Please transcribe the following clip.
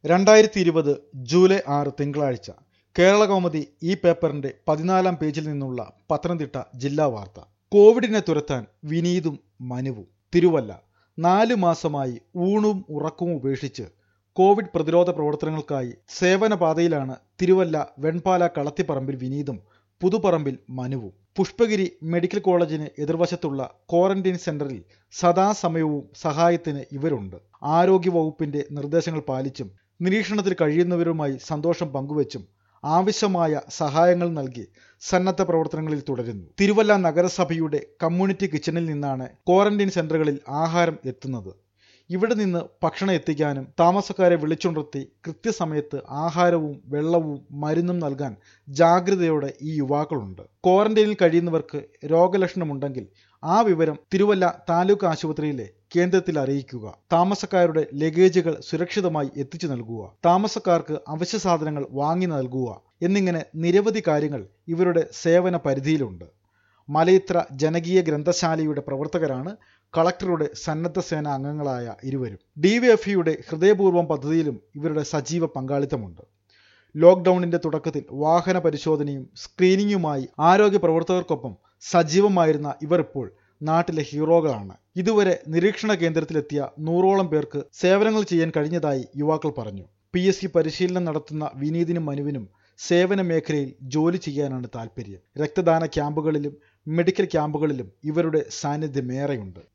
രണ്ടായിരത്തി ഇരുപത് ജൂലൈ ആറ് തിങ്കളാഴ്ച കേരളകൗമുദി ഈ പേപ്പറിന്റെ പതിനാലാം പേജിൽ നിന്നുള്ള പത്തനംതിട്ട ജില്ലാ വാർത്ത കോവിഡിനെ തുരത്താൻ വിനീതും മനുവും തിരുവല്ല നാല് മാസമായി ഊണും ഉറക്കവും ഉപേക്ഷിച്ച് കോവിഡ് പ്രതിരോധ പ്രവർത്തനങ്ങൾക്കായി സേവനപാതയിലാണ് തിരുവല്ല വെൺപാല കളത്തിപ്പറമ്പിൽ വിനീതും പുതുപ്പറമ്പിൽ മനുവും പുഷ്പഗിരി മെഡിക്കൽ കോളേജിന് എതിർവശത്തുള്ള ക്വാറന്റൈൻ സെന്ററിൽ സദാസമയവും സഹായത്തിന് ഇവരുണ്ട് ആരോഗ്യവകുപ്പിന്റെ നിർദ്ദേശങ്ങൾ പാലിച്ചും നിരീക്ഷണത്തിൽ കഴിയുന്നവരുമായി സന്തോഷം പങ്കുവച്ചും ആവശ്യമായ സഹായങ്ങൾ നൽകി സന്നദ്ധ പ്രവർത്തനങ്ങളിൽ തുടരുന്നു തിരുവല്ല നഗരസഭയുടെ കമ്മ്യൂണിറ്റി കിച്ചണിൽ നിന്നാണ് ക്വാറന്റൈൻ സെന്ററുകളിൽ ആഹാരം എത്തുന്നത് ഇവിടെ നിന്ന് ഭക്ഷണം എത്തിക്കാനും താമസക്കാരെ വിളിച്ചുണർത്തി കൃത്യസമയത്ത് ആഹാരവും വെള്ളവും മരുന്നും നൽകാൻ ജാഗ്രതയോടെ ഈ യുവാക്കളുണ്ട് ക്വാറന്റൈനിൽ കഴിയുന്നവർക്ക് രോഗലക്ഷണമുണ്ടെങ്കിൽ ആ വിവരം തിരുവല്ല താലൂക്ക് ആശുപത്രിയിലെ കേന്ദ്രത്തിൽ അറിയിക്കുക താമസക്കാരുടെ ലഗേജുകൾ സുരക്ഷിതമായി എത്തിച്ചു നൽകുക താമസക്കാർക്ക് അവശ്യ സാധനങ്ങൾ വാങ്ങി നൽകുക എന്നിങ്ങനെ നിരവധി കാര്യങ്ങൾ ഇവരുടെ സേവന പരിധിയിലുണ്ട് മലയിത്ര ജനകീയ ഗ്രന്ഥശാലയുടെ പ്രവർത്തകരാണ് കളക്ടറുടെ സന്നദ്ധ സേന അംഗങ്ങളായ ഇരുവരും ഡിവൈഎഫ്ഇയുടെ ഹൃദയപൂർവ്വം പദ്ധതിയിലും ഇവരുടെ സജീവ പങ്കാളിത്തമുണ്ട് ലോക്ക്ഡൌണിന്റെ തുടക്കത്തിൽ വാഹന പരിശോധനയും സ്ക്രീനിങ്ങുമായി ആരോഗ്യ പ്രവർത്തകർക്കൊപ്പം സജീവമായിരുന്ന ഇവർ ഇപ്പോൾ നാട്ടിലെ ഹീറോകളാണ് ഇതുവരെ നിരീക്ഷണ കേന്ദ്രത്തിലെത്തിയ നൂറോളം പേർക്ക് സേവനങ്ങൾ ചെയ്യാൻ കഴിഞ്ഞതായി യുവാക്കൾ പറഞ്ഞു പി എസ് സി പരിശീലനം നടത്തുന്ന വിനീതിനും മനുവിനും സേവന മേഖലയിൽ ജോലി ചെയ്യാനാണ് താല്പര്യം രക്തദാന ക്യാമ്പുകളിലും മെഡിക്കൽ ക്യാമ്പുകളിലും ഇവരുടെ സാന്നിധ്യമേറെയുണ്ട്